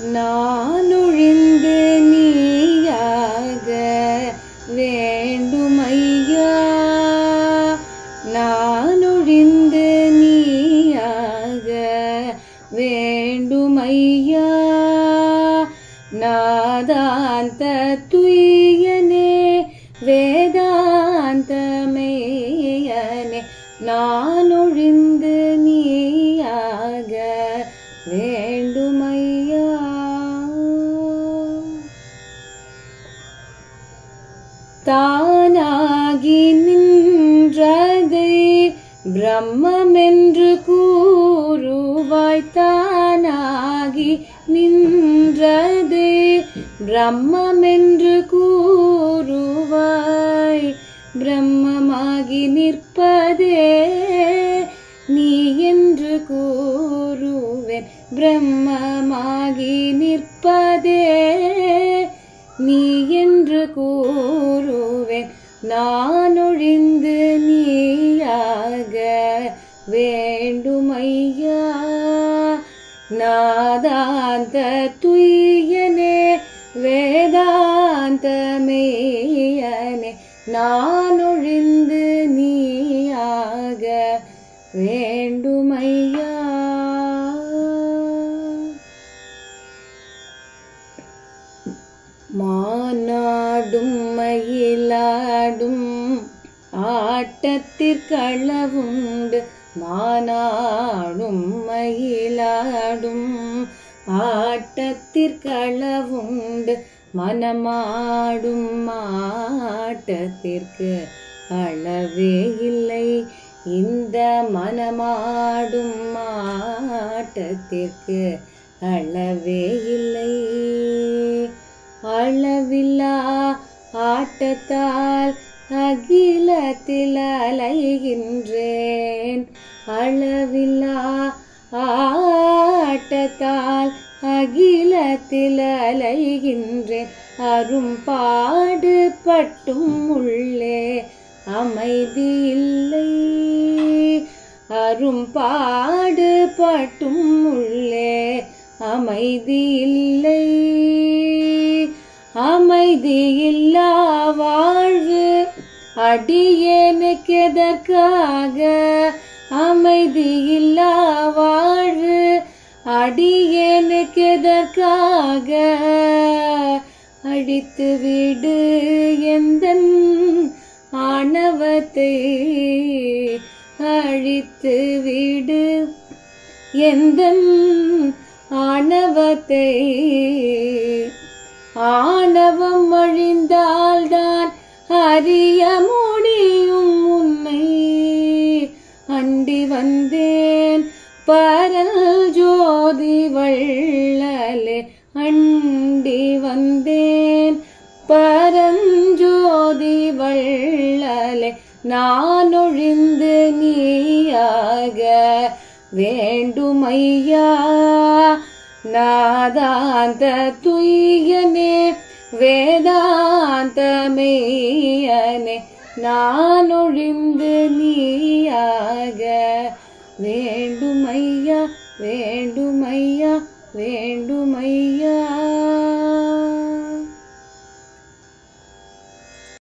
நானொழிந்து நீயாக வேண்டுமையா நானொழிந்து நீயாக வேண்டுமையா நாதாந்த துய்யனே வேதாந்தமேயனே நானொழிந்து நீயாக வேண்டுமையா தானாகி நின்றதை பிரம்மென்று கூறுவாய் தானாகி நின்றதை பிரம்மென்று கூறுவாய் பிரம்மமாகி நிற்பதே நீ என்று கூறுவேன் பிரம்மமாகி நிற்பதே நீ என்று கூறுவேன் நான் ஒழிந்து நீயாக வேண்டுமையா நாதாந்த துய்யனே வேதாந்தமேயனே நான் ஒழிந்து நீயாக வேண்டுமையா மானாடும் மயிலாடும் ஆட்டத்திற்களவுண்டு மானாடும் மயிலாடும் ஆட்டத்திற்களவுண்டு மனமாடும் மாட்டத்திற்கு அளவே இல்லை இந்த மனமாடும் மாட்டத்திற்கு அளவே இல்லை அளவில்லா ஆட்டத்தால் அகிலத்தில் அலைகின்றேன் அளவில்லா ஆட்டத்தால் அகிலத்தில் அலைகின்றேன் அரும்பாடு பட்டும் உள்ளே அமைதி இல்லை அரும்பாடு பட்டும் உள்ளே அமைதி இல்லை அமைதி இல்லா வாழ்வு அடியேனுக்கு எதற்காக அமைதி இல்லா வாழ்வு அடியேனுக்கு எதற்காக அழித்து விடு எந்த ஆணவத்தை அழித்து விடு எந்த ஆணவத்தை ஆணவம் அழிந்தால்தான் அறிய முடியும் உன்னை அண்டி வந்தேன் பரல் ஜோதி வள்ளலே அண்டி வந்தேன் பரஞ்சோதி வள்ளலே நான் ஒழிந்து நீயாக வேண்டுமையா நாதாந்த துய்யனே வேதாந்தமேயனே நான் ஒழிந்து நீயாக வேண்டுமையா வேண்டுமையா வேண்டுமையா